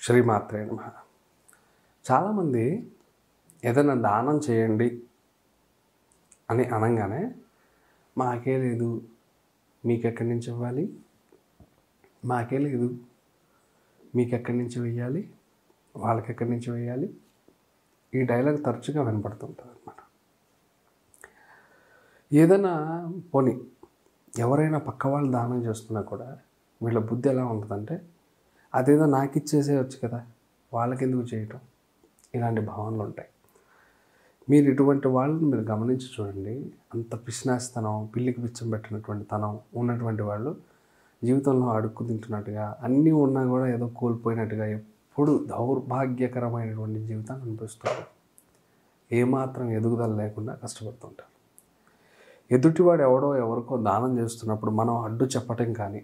శ్రీమాత్రే నమ చాలామంది ఏదైనా దానం చేయండి అని అనగానే మాకే లేదు మీకు ఎక్కడి నుంచి ఇవ్వాలి మాకే లేదు మీకు ఎక్కడి నుంచి వెయ్యాలి వాళ్ళకి ఎక్కడి నుంచి వెయ్యాలి ఈ డైలాగ్ తరచుగా వినపడుతుంటుంది అనమాట ఏదైనా పోనీ ఎవరైనా పక్క వాళ్ళు దానం చేస్తున్నా కూడా వీళ్ళ బుద్ధి ఎలా ఉంటుందంటే అదేదో నాకు ఇచ్చేసేయచ్చు కదా వాళ్ళకి ఎందుకు చేయటం ఇలాంటి భావనలు ఉంటాయి మీరు ఇటువంటి వాళ్ళని మీరు గమనించి చూడండి అంత పిసినాస్తనం పిల్లికి పిచ్చం పెట్టినటువంటి తనం ఉన్నటువంటి వాళ్ళు జీవితంలో అడుక్కు తింటున్నట్టుగా అన్నీ ఉన్నా కూడా ఏదో కోల్పోయినట్టుగా ఎప్పుడు దౌర్భాగ్యకరమైనటువంటి జీవితాన్ని అనిపిస్తారు ఏమాత్రం ఎదుగుదల లేకుండా కష్టపడుతుంటారు ఎదుటివాడు ఎవడో ఎవరికో దానం చేస్తున్నప్పుడు మనం అడ్డు చెప్పటం కానీ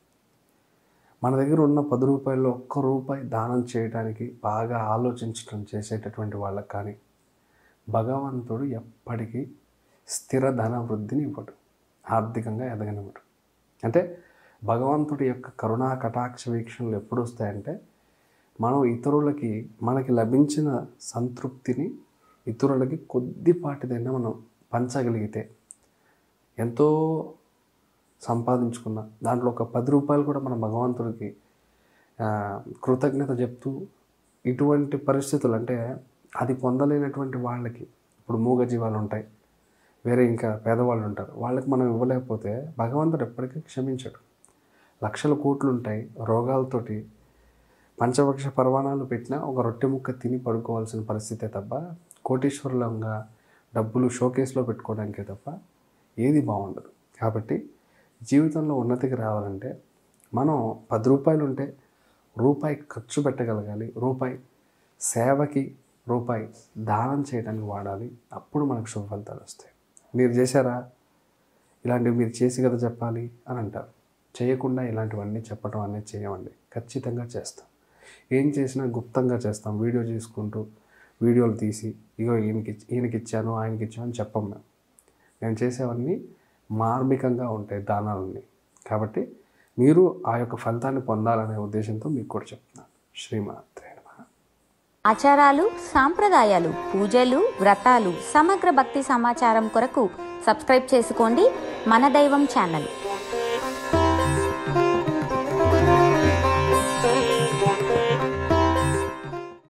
మన దగ్గర ఉన్న పది రూపాయల్లో ఒక్క రూపాయి దానం చేయడానికి బాగా ఆలోచించడం చేసేటటువంటి వాళ్ళకి కానీ భగవంతుడు ఎప్పటికీ స్థిర ధన వృద్ధిని ఇవ్వడు ఆర్థికంగా ఎదగనివ్వడు అంటే భగవంతుడి యొక్క కరుణా కటాక్ష వీక్షణలు ఎప్పుడు వస్తాయంటే మనం ఇతరులకి మనకి లభించిన సంతృప్తిని ఇతరులకి కొద్దిపాటిదైనా మనం పంచగలిగితే ఎంతో సంపాదించుకున్న దాంట్లో ఒక పది రూపాయలు కూడా మన భగవంతుడికి ఆ, కృతజ్ఞత చెప్తూ ఇటువంటి పరిస్థితులు అంటే అది పొందలేనటువంటి వాళ్ళకి ఇప్పుడు మూగ జీవాలు ఉంటాయి వేరే ఇంకా పేదవాళ్ళు ఉంటారు వాళ్ళకి మనం ఇవ్వలేకపోతే భగవంతుడు ఎప్పటికీ క్షమించడు లక్షల కోట్లు ఉంటాయి రోగాలతోటి పంచపక్ష పర్వాణాలు పెట్టినా ఒక రొట్టె ముక్క తిని పడుకోవాల్సిన పరిస్థితే తప్ప కోటీశ్వరులంగా డబ్బులు షోకేస్లో పెట్టుకోవడానికే తప్ప ఏది బాగుండదు కాబట్టి జీవితంలో ఉన్నతికి రావాలంటే మనం పది రూపాయలు ఉంటే రూపాయి ఖర్చు పెట్టగలగాలి రూపాయి సేవకి రూపాయి దానం చేయడానికి వాడాలి అప్పుడు మనకు శుభ ఫలితాలు వస్తాయి మీరు చేశారా ఇలాంటివి మీరు చేసి కదా చెప్పాలి అని అంటారు చేయకుండా ఇలాంటివన్నీ చెప్పడం అనేది చేయమండి ఖచ్చితంగా చేస్తాం ఏం చేసినా గుప్తంగా చేస్తాం వీడియో చేసుకుంటూ వీడియోలు తీసి ఇగో ఈయనకి ఈయనకి ఇచ్చాను ఆయనకి ఇచ్చాను అని చెప్పం మేము మేము చేసేవన్నీ మార్మికంగా ఉంటాయి దానాలన్నీ కాబట్టి మీరు ఆ యొక్క ఫలితాన్ని పొందాలనే ఉద్దేశంతో మీకు కూడా చెప్తున్నాను శ్రీమాత్రే నమః ఆచారాలు సాంప్రదాయాలు పూజలు వ్రతాలు సమగ్ర భక్తి సమాచారం కొరకు సబ్స్క్రైబ్ చేసుకోండి మన దైవం ఛానల్